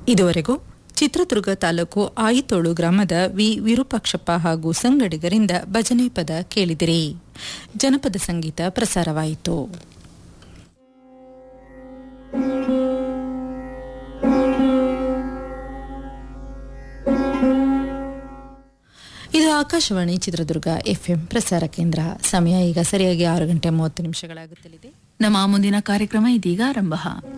ಇದುವರೆಗೂ ಚಿತ್ರದುರ್ಗ ತಾಲೂಕು ಆಯಿತೋಳು ಗ್ರಾಮದ ವಿ ವಿರೂಪಾಕ್ಷಪ್ಪ ಹಾಗೂ ಸಂಗಡಿಗರಿಂದ ಭಜನೆ ಪದ ಕೇಳಿದಿರಿ ಜನಪದ ಸಂಗೀತ ಪ್ರಸಾರವಾಯಿತು ಇದು ಆಕಾಶವಾಣಿ ಚಿತ್ರದುರ್ಗ ಎಫ್ಎಂ ಪ್ರಸಾರ ಕೇಂದ್ರ ಸಮಯ ಈಗ ಸರಿಯಾಗಿ ಆರು ಗಂಟೆ ಮೂವತ್ತು ನಿಮಿಷಗಳಾಗುತ್ತಲಿದೆ ನಮ್ಮ ಮುಂದಿನ ಕಾರ್ಯಕ್ರಮ ಇದೀಗ ಆರಂಭ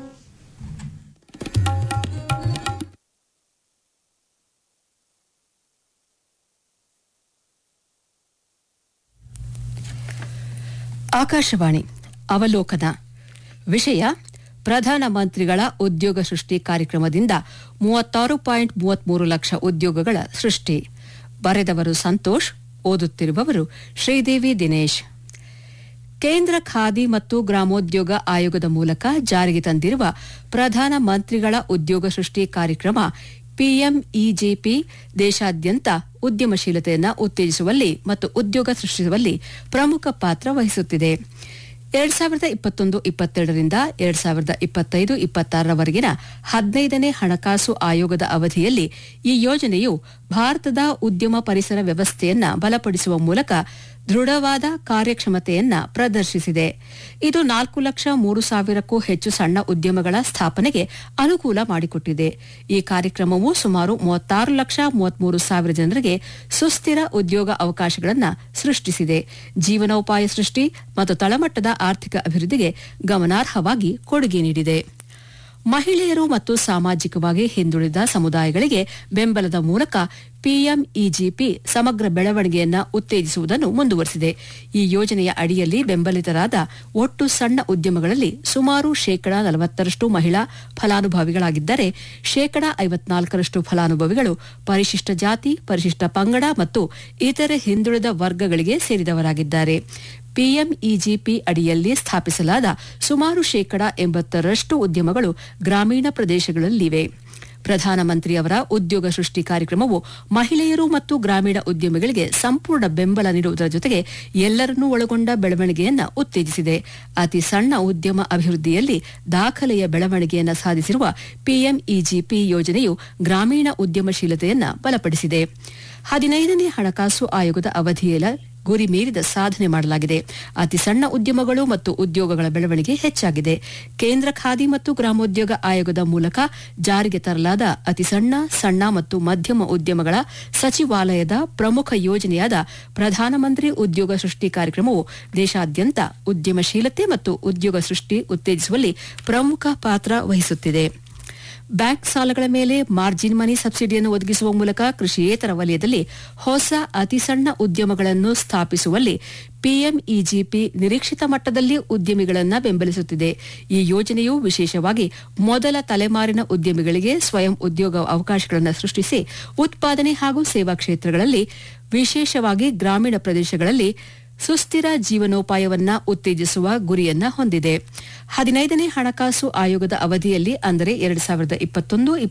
ಆಕಾಶವಾಣಿ ಅವಲೋಕನ ವಿಷಯ ಪ್ರಧಾನಮಂತ್ರಿಗಳ ಉದ್ಯೋಗ ಸೃಷ್ಟಿ ಕಾರ್ಯಕ್ರಮದಿಂದ ಮೂವತ್ತಾರು ಪಾಯಿಂಟ್ ಮೂವತ್ಮೂರು ಲಕ್ಷ ಉದ್ಯೋಗಗಳ ಸೃಷ್ಟಿ ಬರೆದವರು ಸಂತೋಷ್ ಓದುತ್ತಿರುವವರು ಶ್ರೀದೇವಿ ದಿನೇಶ್ ಕೇಂದ್ರ ಖಾದಿ ಮತ್ತು ಗ್ರಾಮೋದ್ಯೋಗ ಆಯೋಗದ ಮೂಲಕ ಜಾರಿಗೆ ತಂದಿರುವ ಪ್ರಧಾನ ಮಂತ್ರಿಗಳ ಉದ್ಯೋಗ ಸೃಷ್ಟಿ ಕಾರ್ಯಕ್ರಮ ಪಿಎಂಇಜೆಪಿ ದೇಶಾದ್ಯಂತ ಉದ್ಯಮಶೀಲತೆಯನ್ನು ಉತ್ತೇಜಿಸುವಲ್ಲಿ ಮತ್ತು ಉದ್ಯೋಗ ಸೃಷ್ಟಿಸುವಲ್ಲಿ ಪ್ರಮುಖ ಪಾತ್ರ ವಹಿಸುತ್ತಿದೆ ಎರಡ್ ಸಾವಿರದ ಇಪ್ಪತ್ತೊಂದು ಇಪ್ಪತ್ತೆರಡರಿಂದ ಎರಡ್ ಸಾವಿರದ ಇಪ್ಪತ್ತೈದು ಇಪ್ಪತ್ತಾರರವರೆಗಿನ ಹದಿನೈದನೇ ಹಣಕಾಸು ಆಯೋಗದ ಅವಧಿಯಲ್ಲಿ ಈ ಯೋಜನೆಯು ಭಾರತದ ಉದ್ಯಮ ಪರಿಸರ ವ್ಯವಸ್ಥೆಯನ್ನ ಬಲಪಡಿಸುವ ಮೂಲಕ ದೃಢವಾದ ಕಾರ್ಯಕ್ಷಮತೆಯನ್ನ ಪ್ರದರ್ಶಿಸಿದೆ ಇದು ನಾಲ್ಕು ಲಕ್ಷ ಮೂರು ಸಾವಿರಕ್ಕೂ ಹೆಚ್ಚು ಸಣ್ಣ ಉದ್ಯಮಗಳ ಸ್ಥಾಪನೆಗೆ ಅನುಕೂಲ ಮಾಡಿಕೊಟ್ಟಿದೆ ಈ ಕಾರ್ಯಕ್ರಮವು ಸುಮಾರು ಮೂವತ್ತಾರು ಲಕ್ಷ ಮೂವತ್ಮೂರು ಸಾವಿರ ಜನರಿಗೆ ಸುಸ್ಥಿರ ಉದ್ಯೋಗ ಅವಕಾಶಗಳನ್ನು ಸೃಷ್ಟಿಸಿದೆ ಜೀವನೋಪಾಯ ಸೃಷ್ಟಿ ಮತ್ತು ತಳಮಟ್ಟದ ಆರ್ಥಿಕ ಅಭಿವೃದ್ಧಿಗೆ ಗಮನಾರ್ಹವಾಗಿ ಕೊಡುಗೆ ನೀಡಿದೆ ಮಹಿಳೆಯರು ಮತ್ತು ಸಾಮಾಜಿಕವಾಗಿ ಹಿಂದುಳಿದ ಸಮುದಾಯಗಳಿಗೆ ಬೆಂಬಲದ ಮೂಲಕ ಪಿಎಂಇಜಿಪಿ ಸಮಗ್ರ ಬೆಳವಣಿಗೆಯನ್ನ ಉತ್ತೇಜಿಸುವುದನ್ನು ಮುಂದುವರೆಸಿದೆ ಈ ಯೋಜನೆಯ ಅಡಿಯಲ್ಲಿ ಬೆಂಬಲಿತರಾದ ಒಟ್ಟು ಸಣ್ಣ ಉದ್ಯಮಗಳಲ್ಲಿ ಸುಮಾರು ಶೇಕಡಾ ನಲವತ್ತರಷ್ಟು ಮಹಿಳಾ ಫಲಾನುಭವಿಗಳಾಗಿದ್ದರೆ ಶೇಕಡಾ ಐವತ್ನಾಲ್ಕರಷ್ಟು ಫಲಾನುಭವಿಗಳು ಪರಿಶಿಷ್ಟ ಜಾತಿ ಪರಿಶಿಷ್ಟ ಪಂಗಡ ಮತ್ತು ಇತರೆ ಹಿಂದುಳಿದ ವರ್ಗಗಳಿಗೆ ಸೇರಿದವರಾಗಿದ್ದಾರೆ ಪಿಎಂಇಜಿಪಿ ಅಡಿಯಲ್ಲಿ ಸ್ಥಾಪಿಸಲಾದ ಸುಮಾರು ಶೇಕಡಾ ಎಂಬತ್ತರಷ್ಟು ಉದ್ಯಮಗಳು ಗ್ರಾಮೀಣ ಪ್ರದೇಶಗಳಲ್ಲಿವೆ ಪ್ರಧಾನಮಂತ್ರಿಯವರ ಉದ್ಯೋಗ ಸೃಷ್ಟಿ ಕಾರ್ಯಕ್ರಮವು ಮಹಿಳೆಯರು ಮತ್ತು ಗ್ರಾಮೀಣ ಉದ್ಯಮಿಗಳಿಗೆ ಸಂಪೂರ್ಣ ಬೆಂಬಲ ನೀಡುವುದರ ಜೊತೆಗೆ ಎಲ್ಲರನ್ನೂ ಒಳಗೊಂಡ ಬೆಳವಣಿಗೆಯನ್ನ ಉತ್ತೇಜಿಸಿದೆ ಅತಿ ಸಣ್ಣ ಉದ್ಯಮ ಅಭಿವೃದ್ಧಿಯಲ್ಲಿ ದಾಖಲೆಯ ಬೆಳವಣಿಗೆಯನ್ನ ಸಾಧಿಸಿರುವ ಪಿಎಂಇಜಿಪಿ ಯೋಜನೆಯು ಗ್ರಾಮೀಣ ಉದ್ಯಮಶೀಲತೆಯನ್ನ ಬಲಪಡಿಸಿದೆ ಹದಿನೈದನೇ ಹಣಕಾಸು ಆಯೋಗದ ಅವಧಿಯಲ್ಲಿ ಗುರಿ ಮೀರಿದ ಸಾಧನೆ ಮಾಡಲಾಗಿದೆ ಅತಿ ಸಣ್ಣ ಉದ್ಯಮಗಳು ಮತ್ತು ಉದ್ಯೋಗಗಳ ಬೆಳವಣಿಗೆ ಹೆಚ್ಚಾಗಿದೆ ಕೇಂದ್ರ ಖಾದಿ ಮತ್ತು ಗ್ರಾಮೋದ್ಯೋಗ ಆಯೋಗದ ಮೂಲಕ ಜಾರಿಗೆ ತರಲಾದ ಅತಿ ಸಣ್ಣ ಸಣ್ಣ ಮತ್ತು ಮಧ್ಯಮ ಉದ್ಯಮಗಳ ಸಚಿವಾಲಯದ ಪ್ರಮುಖ ಯೋಜನೆಯಾದ ಪ್ರಧಾನಮಂತ್ರಿ ಉದ್ಯೋಗ ಸೃಷ್ಟಿ ಕಾರ್ಯಕ್ರಮವು ದೇಶಾದ್ಯಂತ ಉದ್ಯಮಶೀಲತೆ ಮತ್ತು ಉದ್ಯೋಗ ಸೃಷ್ಟಿ ಉತ್ತೇಜಿಸುವಲ್ಲಿ ಪ್ರಮುಖ ಪಾತ್ರ ವಹಿಸುತ್ತಿದೆ ಬ್ಯಾಂಕ್ ಸಾಲಗಳ ಮೇಲೆ ಮಾರ್ಜಿನ್ ಮನಿ ಸಬ್ಸಿಡಿಯನ್ನು ಒದಗಿಸುವ ಮೂಲಕ ಕೃಷಿಯೇತರ ವಲಯದಲ್ಲಿ ಹೊಸ ಅತಿಸಣ್ಣ ಉದ್ಯಮಗಳನ್ನು ಸ್ಥಾಪಿಸುವಲ್ಲಿ ಪಿಎಂಇಜಿಪಿ ನಿರೀಕ್ಷಿತ ಮಟ್ಟದಲ್ಲಿ ಉದ್ಯಮಿಗಳನ್ನು ಬೆಂಬಲಿಸುತ್ತಿದೆ ಈ ಯೋಜನೆಯು ವಿಶೇಷವಾಗಿ ಮೊದಲ ತಲೆಮಾರಿನ ಉದ್ಯಮಿಗಳಿಗೆ ಸ್ವಯಂ ಉದ್ಯೋಗ ಅವಕಾಶಗಳನ್ನು ಸೃಷ್ಟಿಸಿ ಉತ್ಪಾದನೆ ಹಾಗೂ ಸೇವಾ ಕ್ಷೇತ್ರಗಳಲ್ಲಿ ವಿಶೇಷವಾಗಿ ಗ್ರಾಮೀಣ ಪ್ರದೇಶಗಳಲ್ಲಿ ಸುಸ್ಥಿರ ಜೀವನೋಪಾಯವನ್ನ ಉತ್ತೇಜಿಸುವ ಗುರಿಯನ್ನ ಹೊಂದಿದೆ ಹದಿನೈದನೇ ಹಣಕಾಸು ಆಯೋಗದ ಅವಧಿಯಲ್ಲಿ ಅಂದರೆ ಎರಡು ಸಾವಿರದ ಇಪ್ಪತ್ತೊಂದು